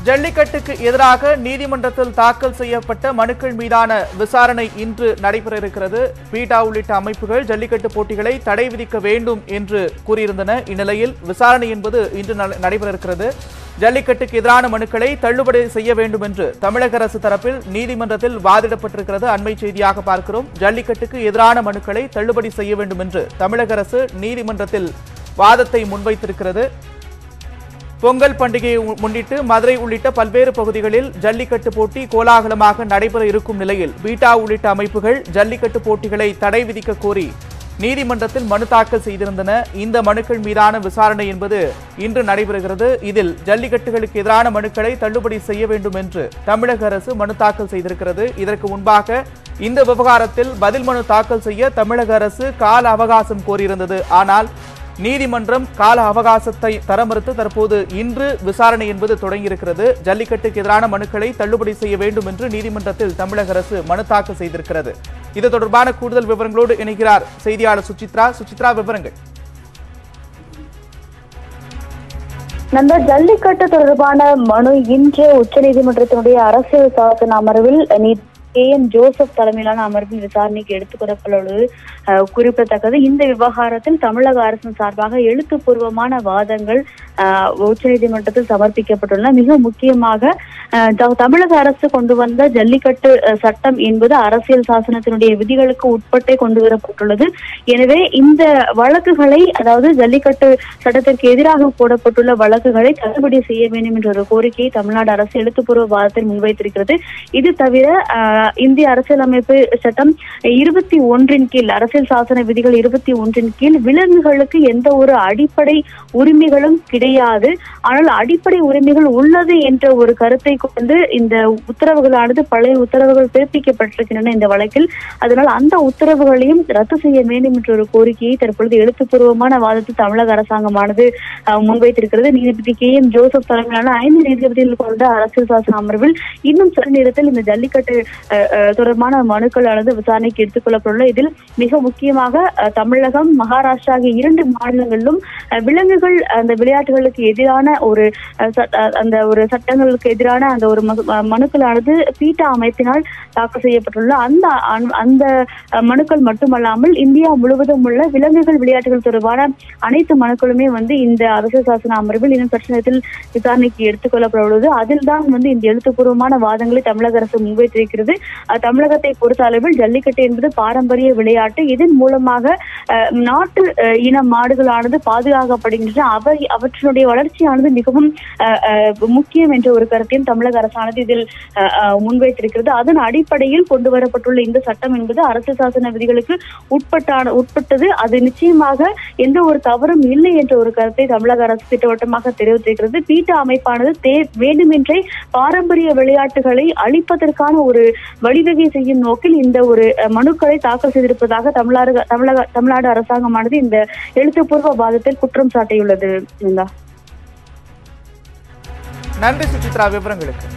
ஜல்லிக்கட்டுக்கு எதிராக நீதிமன்றத்தில் தாக்கல் செய்யப்பட்ட மனுக்கள் மீதான விசாரணை இன்று நடைபெற இருக்கிறது பீட்டா உள்ளிட்ட அமைப்புகள் ஜல்லிக்கட்டு போட்டிகளை தடை விதிக்க வேண்டும் என்று கூறியிருந்தன இந்நிலையில் விசாரணை என்பது இன்று நட- நடைபெற இருக்கிறது ஜல்லிக்கட்டுக்கு எதிரான மனுக்களை தள்ளுபடி செய்ய வேண்டும் என்று தமிழக அரசு தரப்பில் நீதிமன்றத்தில் வாதிடப்பட்டிருக்கிறது அண்மை செய்தியாக பார்க்கிறோம் ஜல்லிக்கட்டுக்கு எதிரான மனுக்களை தள்ளுபடி செய்ய வேண்டும் என்று தமிழக அரசு நீதிமன்றத்தில் வாதத்தை முன்வைத்திருக்கிறது பொங்கல் பண்டிகையை மு- முன்னிட்டு மதுரை உள்ளிட்ட பல்வேறு பகுதிகளில் ஜல்லிக்கட்டு போட்டி கோலாகலமாக நடைபெற இருக்கும் நிலையில் பீட்டா உள்ளிட்ட அமைப்புகள் ஜல்லிக்கட்டு போட்டிகளை தடை விதிக்க கோரி நீதிமன்றத்தில் மனு தாக்கல் செய்திருந்தன இந்த மனுக்கள் மீதான விசாரணை என்பது இன்று நடைபெறுகிறது இதில் ஜல்லிக்கட்டுகளுக்கு எதிரான மனுக்களை தள்ளுபடி செய்ய வேண்டும் என்று தமிழக அரசு மனு தாக்கல் செய்திருக்கிறது இதற்கு முன்பாக இந்த விவகாரத்தில் பதில் மனு தாக்கல் செய்ய தமிழக அரசு கால அவகாசம் கோரியிருந்தது ஆனால் நீதிமன்றம் கால அவகாசத்தை தர மறுத்து தற்போது இன்று விசாரணை என்பது தொடங்கியிருக்கிறது ஜல்லிக்கட்டுக்கு எதிரான மனுக்களை தள்ளுபடி செய்ய வேண்டும் என்று நீதிமன்றத்தில் தமிழக அரசு மனு தாக்கல் செய்திருக்கிறது இது தொடர்பான கூடுதல் விவரங்களோடு இணைகிறார் செய்தியாளர் சுசித்ரா சுசித்ரா விவரங்கள் நண்பர் ஜல்லிக்கட்டு தொடர்பான மனு இன்று உச்சநீதிமன்றத்தினுடைய அரசியல் சாசன அமர்வில் நீ கே என் ஜோசப் தலைமையிலான அமர்வில் விசாரணைக்கு எடுத்துக் கொள்ளப்பட்டுள்ளது அஹ், குறிப்பிடத்தக்கது இந்த விவகாரத்தில் தமிழக அரசின் சார்பாக எழுத்துப்பூர்வமான வாதங்கள் அஹ், உச்சநீதிமன்றத்தில் சமர்ப்பிக்கப்பட்டுள்ளன மிக முக்கியமாக அஹ், த- தமிழக அரசு கொண்டு வந்த ஜல்லிக்கட்டு அஹ், சட்டம் என்பது அரசியல் சாசனத்தினுடைய விதிகளுக்கு உட்பட்டே கொண்டு வரப்பட்டுள்ளது எனவே இந்த வழக்குகளை அதாவது ஜல்லிக்கட்டு சட்டத்திற்கு எதிராக போடப்பட்டுள்ள வழக்குகளை தள்ளுபடி செய்ய வேண்டும் என்ற ஒரு கோரிக்கையை தமிழ்நாடு அரசு எழுத்துப்பூர்வ வாதத்தில் முன்வைத்திருக்கிறது இது தவிர ஆஹ், இந்திய அரசியலமைப்பு சட்டம் இருபத்தி ஒன்றின் கீழ் அரசியல் சாசன விதிகள் இருபத்தி ஒன்றின் கீழ் விலங்குகளுக்கு எந்த ஒரு அடிப்படை உரிமைகளும் கிடையாது ஆனால் அடிப்படை உரிமைகள் உள்ளது என்ற ஒரு கருத்தை கொண்டு இந்த உத்தரவுகளானது பழைய உத்தரவுகள் பிறப்பிக்கப்பட்டிருக்கின்றன இந்த வழக்கில் அதனால் அந்த உத்தரவுகளையும் ரத்து செய்ய வேண்டும் என்ற ஒரு கோரிக்கையை தற்பொழுது எழுத்துப்பூர்வமான வாதத்தில் தமிழக அரசாங்கமானது அஹ், முன்வைத்திருக்கிறது நீதிபதி கே எம் ஜோசப் தலைமையிலான ஐந்து நீதிபதிகள் கொண்ட அரசியல் சாசன அமர்வில் இன்னும் சில நேரத்தில் இந்த ஜல்லிக்கட்டு அஹ், அஹ், தொடர்பான மனுக்களானது விசாரணைக்கு எடுத்துக் கொள்ளப்பட்டுள்ள இதில் மிக முக்கியமாக அஹ், தமிழகம் மகாராஷ்டிரா ஆகிய இரண்டு மாநிலங்களிலும் அஹ், விலங்குகள் அந்த விளையாட்டுகளுக்கு எதிரான ஒரு அஹ், சட்ட- அஹ், அந்த ஒரு சட்டங்களுக்கு எதிரான அந்த ஒரு மனு- அஹ், மனுக்களானது பீட்டா அமைப்பினால் தாக்கல் செய்யப்பட்டுள்ள அந்த அன்- அந்த அஹ், மனுக்கள் மட்டுமல்லாமல் இந்தியா முழுவதும் உள்ள விலங்குகள் விளையாட்டுகள் தொடர்பான அனைத்து மனுக்களுமே வந்து இந்த அரசியல் சாசன அமர்வில் இன்னும் சற்று நேரத்தில் விசாரணைக்கு எடுத்துக் கொள்ளப்பட்டுள்ளது அதில் தான் வந்து இந்த எழுத்துப்பூர்வமான வாதங்களை தமிழக அரசு முன்வைத்திருக்கிறது அஹ், தமிழகத்தை பொறுத்த அளவில் ஜல்லிக்கட்டு என்பது பாரம்பரிய விளையாட்டு இதன் மூலமாக அஹ், நாட்டு அஹ், இன மாடுகளானது பாதுகாக்கப்படுகின்றன அவை அவற்றினுடைய வளர்ச்சியானது மிகவும் அஹ், அஹ், முக்கியம் என்ற ஒரு கருத்தையும் தமிழக அரசானது இதில் அஹ், அஹ், முன்வைத்திருக்கிறது அதன் அடிப்படையில் கொண்டு வரப்பட்டுள்ள இந்த சட்டம் என்பது அரசு சாசன விதிகளுக்கு உட்பட்டான உட்பட்டது அது நிச்சயமாக எந்த ஒரு தவறும் இல்லை என்ற ஒரு கருத்தை தமிழக அரசு திட்டவட்டமாக தெரிவித்திருக்கிறது பீட்டா அமைப்பானது தே வேண்டுமென்றே பாரம்பரிய விளையாட்டுகளை அழிப்பதற்கான ஒரு வழிவகை செய்யும் நோக்கில் இந்த ஒரு அஹ், மனுக்களை தாக்கல் செய்திருப்பதாக தமிழ்நாடு தமிழக தமிழ்நாடு அரசாங்கமானது இந்த எழுத்துப்பூர்வ வாதத்தில் குற்றம் சாட்டியுள்ளது இருந்தா நன்றி சுசித்ரா விவரங்களுக்கு